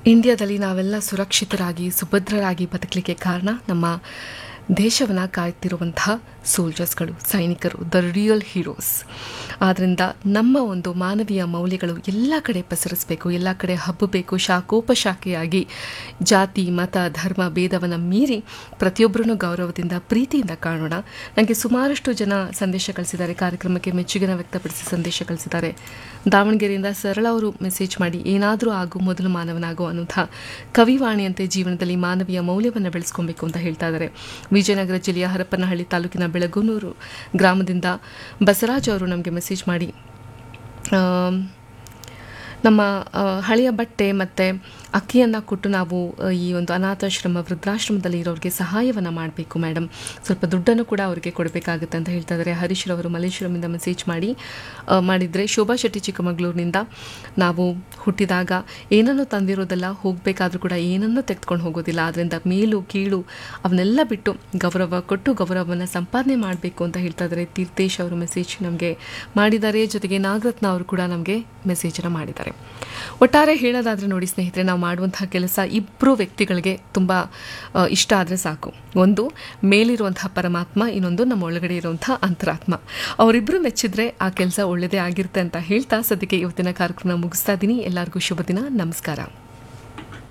ಇಂಡಿಯಾದಲ್ಲಿ ನಾವೆಲ್ಲ ಸುರಕ್ಷಿತರಾಗಿ ಸುಭದ್ರರಾಗಿ ಬದುಕಲಿಕ್ಕೆ ಕಾರಣ ನಮ್ಮ ದೇಶವನ್ನು ಕಾಯ್ತಿರುವಂತಹ ಸೋಲ್ಜರ್ಸ್ಗಳು ಸೈನಿಕರು ದ ರಿಯಲ್ ಹೀರೋಸ್ ಆದ್ದರಿಂದ ನಮ್ಮ ಒಂದು ಮಾನವೀಯ ಮೌಲ್ಯಗಳು ಎಲ್ಲ ಕಡೆ ಪಸರಿಸಬೇಕು ಎಲ್ಲ ಕಡೆ ಹಬ್ಬಬೇಕು ಶಾಖೋಪಶಾಖೆಯಾಗಿ ಜಾತಿ ಮತ ಧರ್ಮ ಭೇದವನ್ನು ಮೀರಿ ಪ್ರತಿಯೊಬ್ಬರನ್ನು ಗೌರವದಿಂದ ಪ್ರೀತಿಯಿಂದ ಕಾಣೋಣ ನನಗೆ ಸುಮಾರಷ್ಟು ಜನ ಸಂದೇಶ ಕಳಿಸಿದ್ದಾರೆ ಕಾರ್ಯಕ್ರಮಕ್ಕೆ ಮೆಚ್ಚುಗೆನ ವ್ಯಕ್ತಪಡಿಸಿ ಸಂದೇಶ ಕಳಿಸಿದ್ದಾರೆ ದಾವಣಗೆರೆಯಿಂದ ಸರಳ ಅವರು ಮೆಸೇಜ್ ಮಾಡಿ ಏನಾದರೂ ಆಗು ಮೊದಲು ಮಾನವನಾಗು ಅನ್ನುವಂಥ ಕವಿವಾಣಿಯಂತೆ ಜೀವನದಲ್ಲಿ ಮಾನವೀಯ ಮೌಲ್ಯವನ್ನು ಬೆಳೆಸ್ಕೊಬೇಕು ಅಂತ ಹೇಳ್ತಾ ಇದ್ದಾರೆ ವಿಜಯನಗರ ಜಿಲ್ಲೆಯ ಹರಪನಹಳ್ಳಿ ತಾಲೂಕಿನ ಬೆಳಗುನೂರು ಗ್ರಾಮದಿಂದ ಬಸವರಾಜ್ ಅವರು ನಮಗೆ ಮೆಸೇಜ್ ಮಾಡಿ ಆಮ್, ನಮ್ಮ ಆ, ಹಳೆಯ ಬಟ್ಟೆ ಮತ್ತು ಅಕ್ಕಿಯನ್ನು ಕೊಟ್ಟು ನಾವು ಆ, ಈ ಒಂದು ಅನಾಥಾಶ್ರಮ ವೃದ್ಧಾಶ್ರಮದಲ್ಲಿ ಇರೋರಿಗೆ ಸಹಾಯವನ್ನು ಮಾಡಬೇಕು ಮೇಡಮ್ ಸ್ವಲ್ಪ ದುಡ್ಡನ್ನು ಕೂಡ ಅವರಿಗೆ ಕೊಡಬೇಕಾಗುತ್ತೆ ಅಂತ ಹೇಳ್ತಾ ಇದ್ದಾರೆ ಹರೀಶ್ ರವರು ಮಲ್ಲೇಶ್ವರಮಿಂದ ಮೆಸೇಜ್ ಮಾಡಿ ಆ, ಮಾಡಿದರೆ ಶೋಭಾ ಶೆಟ್ಟಿ ಚಿಕ್ಕಮಗಳೂರಿನಿಂದ ನಾವು ಹುಟ್ಟಿದಾಗ ಏನನ್ನು ತಂದಿರೋದಲ್ಲ ಹೋಗಬೇಕಾದ್ರೂ ಕೂಡ ಏನನ್ನೂ ತೆಗೆದುಕೊಂಡು ಹೋಗೋದಿಲ್ಲ ಆದ್ದರಿಂದ ಮೇಲು ಕೀಳು ಅವನ್ನೆಲ್ಲ ಬಿಟ್ಟು ಗೌರವ ಕೊಟ್ಟು ಗೌರವವನ್ನು ಸಂಪಾದನೆ ಮಾಡಬೇಕು ಅಂತ ಹೇಳ್ತಾ ಇದ್ದಾರೆ ತೀರ್ಥೇಶ್ ಅವರು ಮೆಸೇಜ್ ನಮಗೆ ಮಾಡಿದ್ದಾರೆ ಜೊತೆಗೆ ನಾಗರತ್ನ ಅವರು ಕೂಡ ನಮಗೆ ಮೆಸೇಜನ್ನು ಮಾಡಿದ್ದಾರೆ ಒಟ್ಟಾರೆ ಹೇಳೋದಾದರೆ ನೋಡಿ ಸ್ನೇಹಿತರೆ ನಾವು ಮಾಡುವಂತಹ ಕೆಲಸ ಇಬ್ಬರು ವ್ಯಕ್ತಿಗಳಿಗೆ ತುಂಬ ಆ, ಇಷ್ಟ ಆದರೆ ಸಾಕು ಒಂದು ಮೇಲಿರುವಂತಹ ಪರಮಾತ್ಮ ಇನ್ನೊಂದು ನಮ್ಮ ಒಳಗಡೆ ಇರುವಂತಹ ಅಂತರಾತ್ಮ ಅವರಿಬ್ಬರು ಮೆಚ್ಚಿದ್ರೆ ಆ ಕೆಲಸ ಒಳ್ಳೆಯದೇ ಆಗಿರುತ್ತೆ ಅಂತ ಹೇಳ್ತಾ ಸದ್ಯಕ್ಕೆ ಇವತ್ತಿನ ಕಾರ್ಯಕ್ರಮ ಮುಗಿಸ್ತಾ ಇದ್ದೀನಿ ಎಲ್ಲರಿಗೂ ಶುಭ ದಿನ ನಮಸ್ಕಾರ